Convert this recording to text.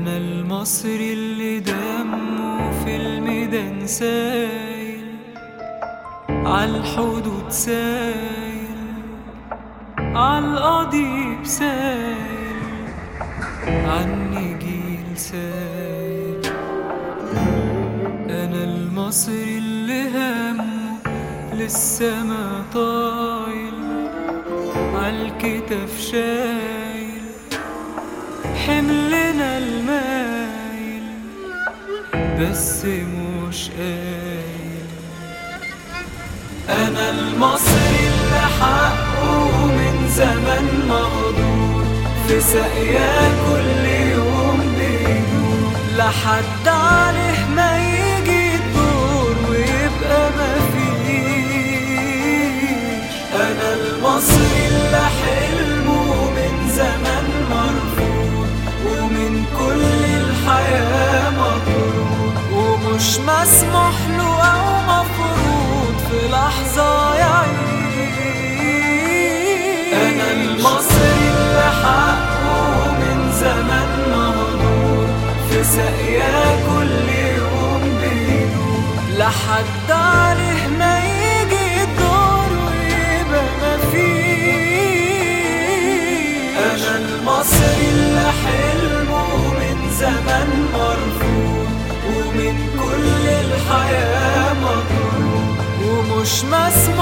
أنا المصري اللي دمه في الميدان سايل عالحدود سايل عالقضيب سايل عني سايل أنا المصري اللي همه للسما طايل عالكتف شايل حملنا المايل بس مش قايل أنا المصري اللي حقه من زمان مهدور في سقيا كل يوم بيدور لحد عليه ما يجي الدور ويبقى مفيش أنا المصري اللي حلمه من زمان مرفوض ومن كل الحياة مطرود ومش مسموح له أو مفروض في لحظة يعيش أنا المصري اللي حقه من زمان مهدور في سقيا كل يوم بيدور لحد عليه ما يجي الدور ويبقى مفيش أنا المصري اللي حلمه من زمان مرفوض ومن كل الحياة مطرود ومش مسموح